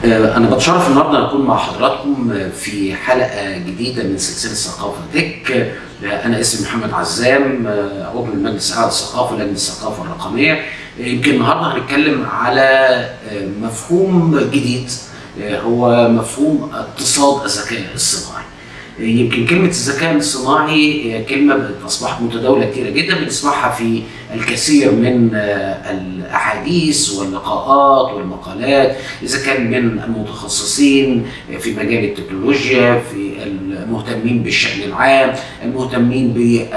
أنا بتشرف النهارده أكون مع حضراتكم في حلقة جديدة من سلسلة ثقافة تك أنا اسمي محمد عزام عضو المجلس الأعلى للثقافة لجنة الثقافة الرقمية يمكن النهارده هنتكلم على مفهوم جديد هو مفهوم اقتصاد الذكاء الصناعي يمكن كلمة الذكاء الصناعي هي كلمة أصبحت متداولة كتيرة جدا بنسمعها في الكثير من الأحاديث واللقاءات والمقالات إذا كان من المتخصصين في مجال التكنولوجيا في المهتمين بالشأن العام المهتمين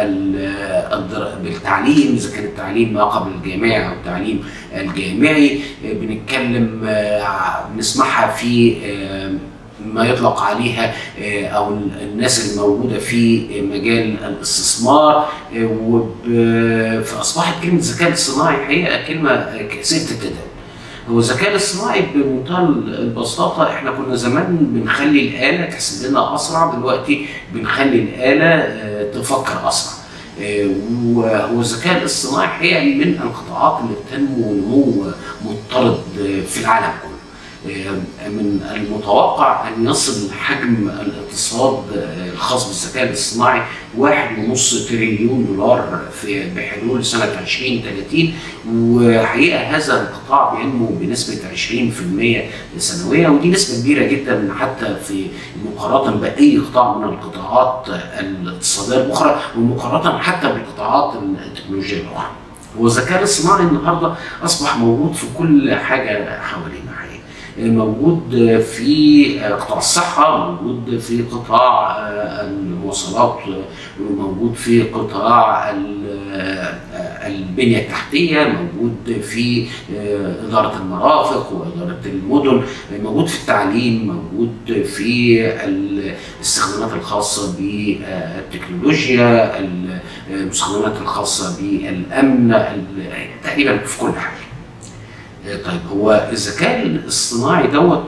بالتعليم إذا كان التعليم ما قبل الجامعي أو التعليم الجامعي بنتكلم بنسمعها في ما يطلق عليها او الناس الموجوده في مجال الاستثمار فاصبحت كلمه الذكاء الصناعي حقيقه كلمه كثيره التداول هو الذكاء الاصطناعي بمنتهى البساطه احنا كنا زمان بنخلي الاله تحسب لنا اسرع دلوقتي بنخلي الاله تفكر اسرع وهو الذكاء الاصطناعي حقيقه من القطاعات اللي بتنمو نمو مضطرد في العالم كله من المتوقع ان يصل حجم الاقتصاد الخاص بالذكاء الاصطناعي واحد ونص تريليون دولار في بحلول سنه 2030 وحقيقه هذا القطاع بينمو بنسبه 20% سنويا ودي نسبه كبيره جدا حتى في مقارنه باي قطاع من القطاعات الاقتصاديه الاخرى ومقارنه حتى بالقطاعات التكنولوجيه الاخرى. والذكاء الاصطناعي النهارده اصبح موجود في كل حاجه حوالينا حقيقه. موجود في قطاع الصحة موجود في قطاع المواصلات موجود في قطاع البنية التحتية موجود في إدارة المرافق وإدارة المدن موجود في التعليم موجود في الاستخدامات الخاصة بالتكنولوجيا المستخدمات الخاصة بالأمن تقريبا في كل حاجة طيب هو الذكاء الاصطناعي دوت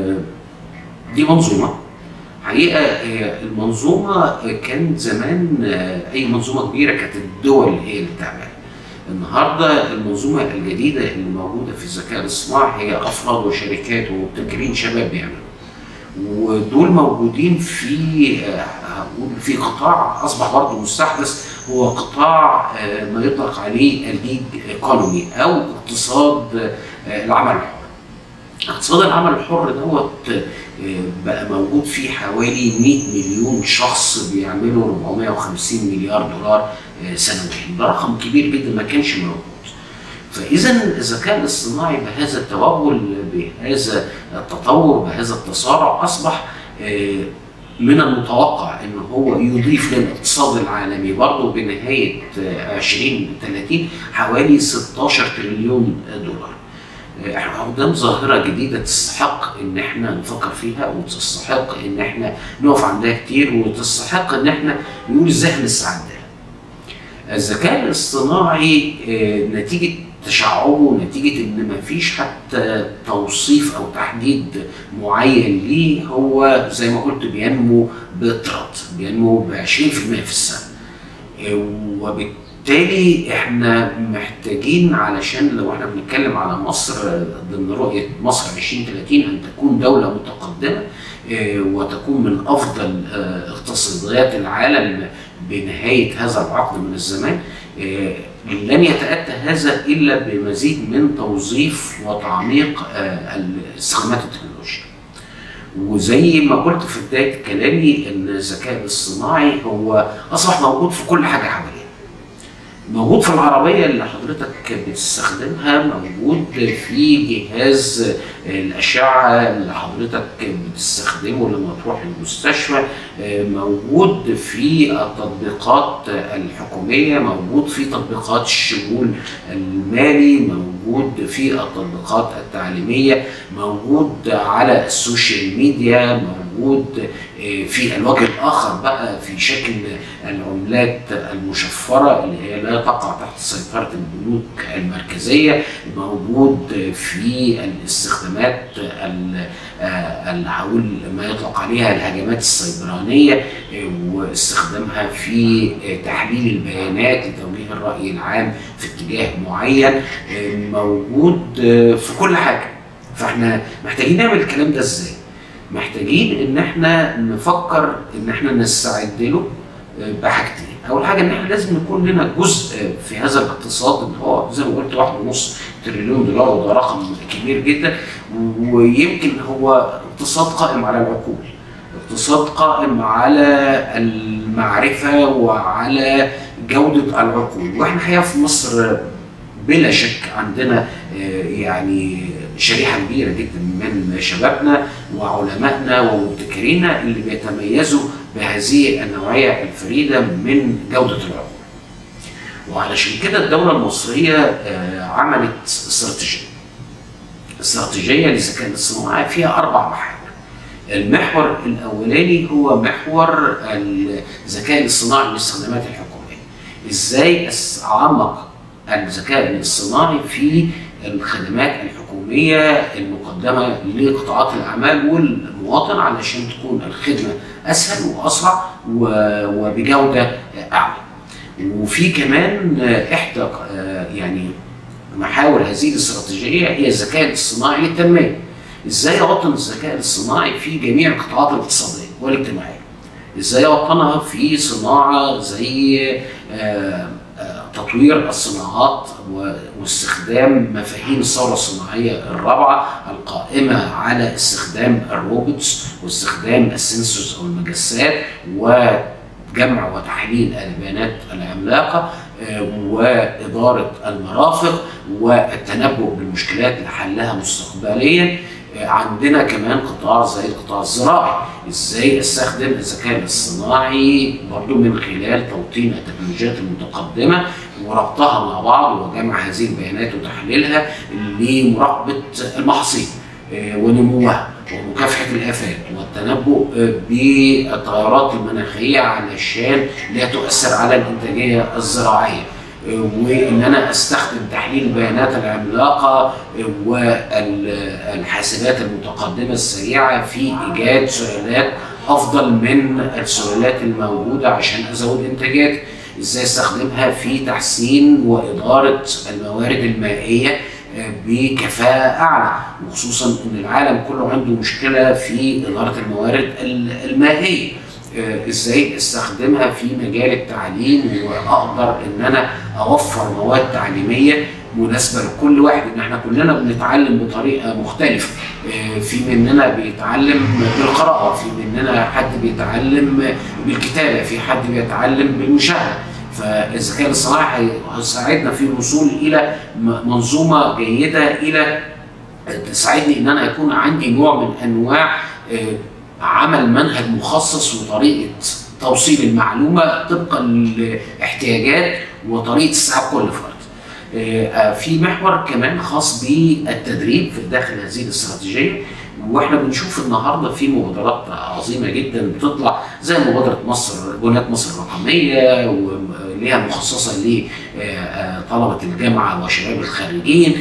دي منظومه حقيقه المنظومه كان زمان اي منظومه كبيره كانت الدول هي اللي بتعملها النهارده المنظومه الجديده اللي موجوده في الذكاء الاصطناعي هي افراد وشركات ومبتكرين شباب بيعملوا ودول موجودين في هقول في قطاع اصبح برضه مستحدث هو قطاع ما يطلق عليه الجيج ايكونومي او اقتصاد العمل الحر. اقتصاد العمل الحر دوت بقى موجود فيه حوالي 100 مليون شخص بيعملوا 450 مليار دولار سنويا، ده رقم كبير جدا ما كانش موجود. فاذا الذكاء الاصطناعي بهذا التوغل بهذا التطور بهذا التسارع اصبح من المتوقع ان هو يضيف للاقتصاد العالمي برضه بنهايه 2030 حوالي 16 تريليون دولار. احنا قدام ظاهره جديده تستحق ان احنا نفكر فيها وتستحق ان احنا نقف عندها كتير وتستحق ان احنا نقول ازاي هنستعد لها. الذكاء الاصطناعي نتيجه تشعبه نتيجة إن مفيش حتى توصيف أو تحديد معين ليه هو زي ما قلت بينمو بطرد بينمو ب 20% في السنة وبالتالي احنا محتاجين علشان لو احنا بنتكلم على مصر ضمن رؤية مصر 2030 أن تكون دولة متقدمة وتكون من أفضل اقتصاديات العالم بنهاية هذا العقد من الزمان لن يتأتى هذا إلا بمزيد من توظيف وتعميق استخدامات التكنولوجيا. وزي ما قلت في بداية كلامي إن الذكاء الاصطناعي هو أصبح موجود في كل حاجة حوالينا. موجود في العربية اللي حضرتك بتستخدمها موجود في جهاز الأشعة اللي حضرتك بتستخدمه لما تروح المستشفى موجود في التطبيقات الحكومية موجود في تطبيقات الشمول المالي موجود في التطبيقات التعليمية موجود على السوشيال ميديا موجود في الوجه الآخر بقى في شكل العملات المشفرة اللي هي لا تقع تحت سيطرة البنوك المركزية موجود في الاستخدامات هقول ما يطلق عليها الهجمات السيبرانية واستخدامها في تحليل البيانات لتوجيه الرأي العام في اتجاه معين موجود في كل حاجة فاحنا محتاجين نعمل الكلام ده ازاي؟ محتاجين ان احنا نفكر ان احنا نستعد له بحاجتين اول حاجه ان احنا لازم يكون لنا جزء في هذا الاقتصاد اللي هو زي ما قلت واحد ونص تريليون دولار وده رقم كبير جدا ويمكن هو اقتصاد قائم على العقول اقتصاد قائم على المعرفه وعلى جوده العقول واحنا الحقيقه في مصر بلا شك عندنا يعني شريحه كبيره جدا من شبابنا وعلمائنا ومبتكرينا اللي بيتميزوا بهذه النوعيه الفريده من جوده العقول. وعلشان كده الدوله المصريه عملت استراتيجيه. استراتيجيه للذكاء الاصطناعي فيها اربع محاور. المحور الاولاني هو محور الذكاء الاصطناعي للاستخدامات الحكوميه. ازاي اعمق الذكاء الاصطناعي في الخدمات الحكوميه المقدمه لقطاعات الاعمال والمواطن علشان تكون الخدمه اسهل واسرع وبجوده اعلى. وفي كمان احدى يعني محاور هذه الاستراتيجيه هي الذكاء الاصطناعي للتنميه. ازاي اوطن الذكاء الاصطناعي في جميع القطاعات الاقتصاديه والاجتماعيه. ازاي اوطنها في صناعه زي تطوير الصناعات واستخدام مفاهيم الثوره الصناعيه الرابعه القائمه على استخدام الروبوتس واستخدام السنسورز او المجسات وجمع وتحليل البيانات العملاقه واداره المرافق والتنبؤ بالمشكلات لحلها مستقبليا عندنا كمان قطاع زي القطاع الزراعي ازاي استخدم الذكاء الاصطناعي برضو من خلال توطين التكنولوجيات المتقدمه وربطها مع بعض وجمع هذه البيانات وتحليلها لمراقبه المحاصيل ونموها ومكافحه الافات والتنبؤ بالتغيرات المناخيه علشان لا تؤثر على الانتاجيه الزراعيه وان انا استخدم تحليل البيانات العملاقه والحاسبات المتقدمه السريعه في ايجاد سلالات افضل من السلالات الموجوده عشان ازود انتاجات ازاي استخدمها في تحسين واداره الموارد المائيه بكفاءة أعلى وخصوصا أن العالم كله عنده مشكلة في إدارة الموارد المائية ازاي استخدمها في مجال التعليم واقدر ان انا اوفر مواد تعليميه مناسبه لكل واحد ان احنا كلنا بنتعلم بطريقه مختلفه في مننا بيتعلم بالقراءه في مننا حد بيتعلم بالكتابه في حد بيتعلم بالمشاهده فالذكاء الاصطناعي هيساعدنا في الوصول الى منظومه جيده الى تساعدني ان انا يكون عندي نوع من انواع عمل منهج مخصص وطريقه توصيل المعلومه طبقا لاحتياجات وطريقه استيعاب كل فرد. في محور كمان خاص بالتدريب في داخل هذه الاستراتيجيه واحنا بنشوف النهارده في مبادرات عظيمه جدا بتطلع زي مبادره مصر بنات مصر الرقميه واللي هي مخصصه لطلبه الجامعه وشباب الخريجين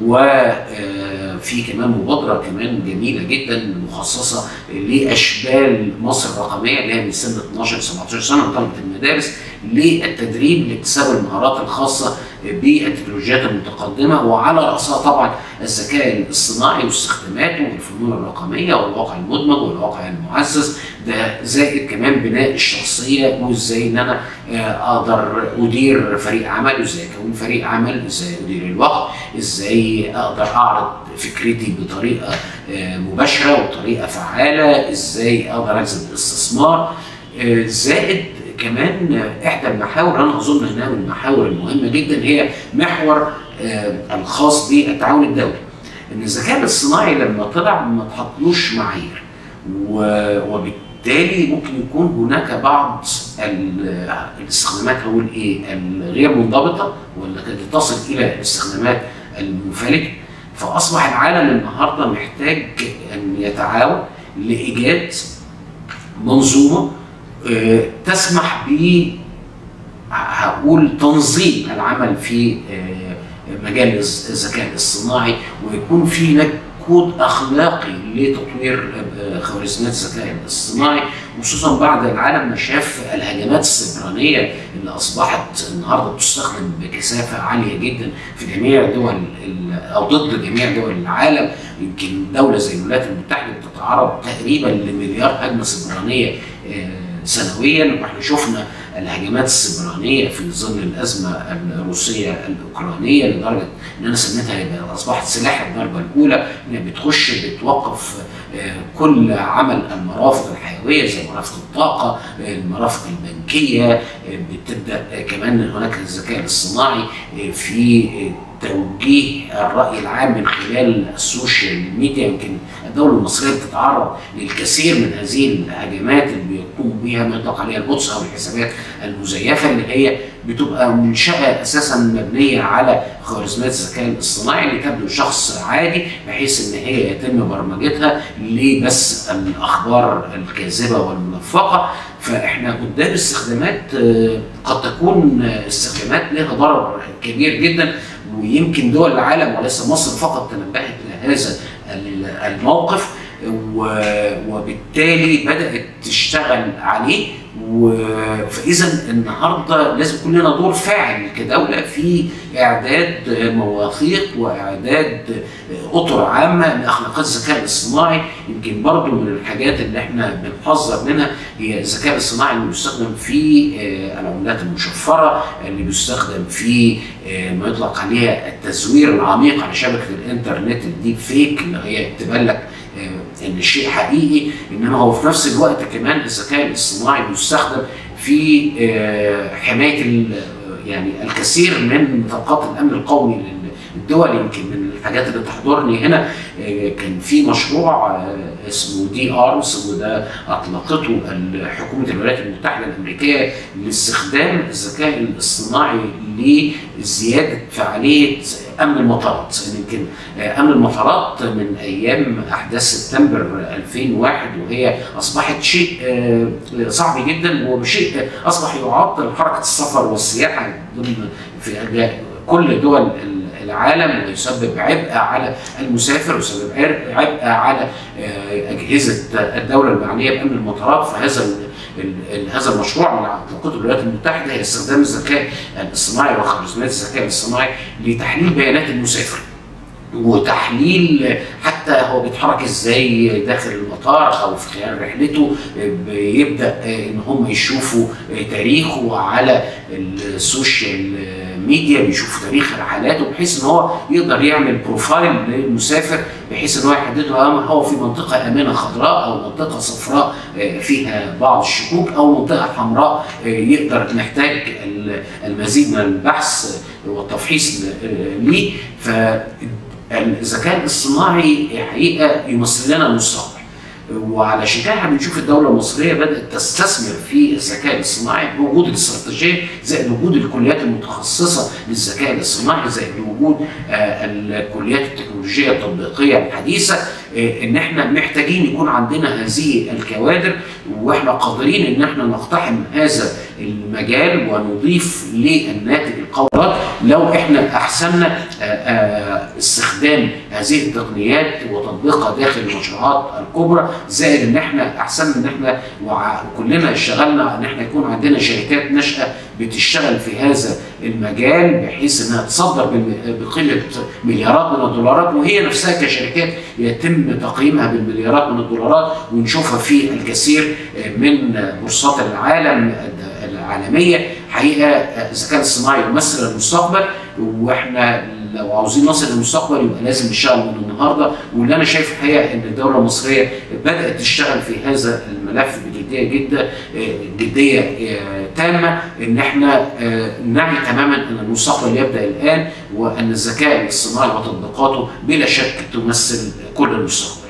وفي كمان مبادره كمان جميله جدا مخصصه لاشبال مصر الرقميه اللي هي من سن 12 ل 17 سنه طلبه المدارس للتدريب لاكتساب المهارات الخاصه بالتكنولوجيات المتقدمه وعلى راسها طبعا الذكاء الاصطناعي واستخداماته والفنون الرقميه والواقع المدمج والواقع المعزز ده زائد كمان بناء الشخصيه وازاي ان انا اقدر ادير فريق عمل ازاي اكون فريق عمل ازاي ادير الوقت ازاي اقدر اعرض فكرتي بطريقه مباشره وطريقه فعاله ازاي اقدر اجذب الاستثمار زائد كمان احدى المحاور انا اظن انها من المحاور المهمه جدا هي محور الخاص بالتعاون الدولي. ان الذكاء الاصطناعي لما طلع ما تحطلوش معايير وبالتالي ممكن يكون هناك بعض الاستخدامات هقول ايه الغير منضبطه ولا قد تصل الى الاستخدامات المنفلجه فاصبح العالم النهارده محتاج ان يتعاون لايجاد منظومه تسمح ب هقول تنظيم العمل في مجال الذكاء الاصطناعي ويكون في هناك كود اخلاقي لتطوير آه، خوارزميات الذكاء الاصطناعي خصوصا بعد العالم ما شاف الهجمات السيبرانيه اللي اصبحت النهارده بتستخدم بكثافه عاليه جدا في جميع دول ال- او ضد جميع دول العالم يمكن دوله زي الولايات المتحده بتتعرض تقريبا لمليار هجمه سيبرانيه آه، سنويا واحنا شفنا الهجمات السيبرانيه في ظل الازمه الروسيه الاوكرانيه لدرجه ان انا سميتها يبقى اصبحت سلاح الضربه الاولى انها بتخش بتوقف آه، كل عمل المرافق الحيويه زي مرافق الطاقه آه، المرافق البنكيه آه، بتبدا آه، كمان هناك الذكاء الاصطناعي آه، في آه، توجيه الراي العام من خلال السوشيال ميديا يمكن الدوله المصريه بتتعرض للكثير من هذه الهجمات اللي بيقوم بها ما يطلق عليها البوتس او الحسابات المزيفه اللي هي بتبقى منشاه اساسا مبنيه على خوارزميات الذكاء الاصطناعي اللي تبدو شخص عادي بحيث ان هي يتم برمجتها لبث الاخبار الكاذبه والملفقه فاحنا قدام استخدامات آه، قد تكون آه، استخدامات لها ضرر كبير جدا ويمكن دول العالم وليس مصر فقط تنبهت لهذا ال- الموقف و- وبالتالي بدات تشتغل عليه و- فاذا النهارده لازم يكون لنا دور فاعل كدوله في اعداد مواثيق واعداد اطر عامه لاخلاقيات الذكاء الاصطناعي يمكن برضو من الحاجات اللي احنا بنحذر منها هي الذكاء الاصطناعي اللي بيستخدم في آه، العملات المشفره اللي بيستخدم في آه، ما يطلق عليها التزوير العميق على شبكه الانترنت الديب فيك اللي هي تبان لك آه، ان الشيء حقيقي انما هو في نفس الوقت كمان الذكاء الاصطناعي بيستخدم في آه، حمايه ال- يعني الكثير من طاقات الامن القومي للدول يمكن من الحاجات اللي تحضرني هنا آه، كان في مشروع آه، اسمه دي ارمز وده اطلقته ال- حكومه الولايات المتحده الامريكيه لاستخدام الذكاء الاصطناعي لزياده فعاليه امن المطارات يمكن آه، امن المطارات من ايام احداث سبتمبر 2001 وهي اصبحت شيء آه، صعب جدا وشيء اصبح يعطل حركه السفر والسياحه ضمن في كل دول العالم ويسبب عبء على المسافر ويسبب عر- عبء على آه، اجهزه الدوله المعنيه بامن المطارات فهذا ال- ال- ال- هذا المشروع من اطلقته الولايات المتحده هي استخدام الذكاء الاصطناعي وخوارزميات الذكاء الاصطناعي لتحليل بيانات المسافر وتحليل حتى هو بيتحرك ازاي داخل المطار او في خلال رحلته بيبدا ان هم يشوفوا تاريخه على السوشيال ميديا بيشوفوا تاريخ رحلاته بحيث ان هو يقدر يعمل بروفايل للمسافر بحيث ان هو يحدد له هل هو في منطقه امنه خضراء او منطقه صفراء فيها بعض الشكوك او منطقه حمراء يقدر محتاج المزيد من البحث والتفحيص ليه فالذكاء الاصطناعي حقيقه يمثل لنا المستقبل وعلشان كده احنا بنشوف الدوله المصريه بدات تستثمر في الذكاء الاصطناعي بوجود الاستراتيجيه زائد وجود الكليات المتخصصه للذكاء الاصطناعي زائد وجود آه الكليات التكنولوجيه التطبيقيه الحديثه آه ان احنا محتاجين يكون عندنا هذه الكوادر واحنا قادرين ان احنا نقتحم هذا المجال ونضيف للناتج القوي لو احنا احسننا آه استخدام هذه التقنيات وتطبيقها داخل المشروعات الكبرى زائد ان احنا احسن ان احنا وكلنا اشتغلنا ان احنا يكون عندنا شركات ناشئه بتشتغل في هذا المجال بحيث انها تصدر بقيمه مليارات من الدولارات وهي نفسها كشركات يتم تقييمها بالمليارات من الدولارات ونشوفها في الكثير من بورصات العالم العالميه حقيقه الذكاء الصناعي يمثل المستقبل واحنا لو عاوزين نصل للمستقبل يبقى لازم نشتغل من النهارده واللي انا شايف الحقيقه ان الدوله المصريه بدات تشتغل في هذا الملف بجديه جدا جديه تامه ان احنا نعي تماما ان المستقبل يبدا الان وان الذكاء الاصطناعي وتطبيقاته بلا شك تمثل كل المستقبل.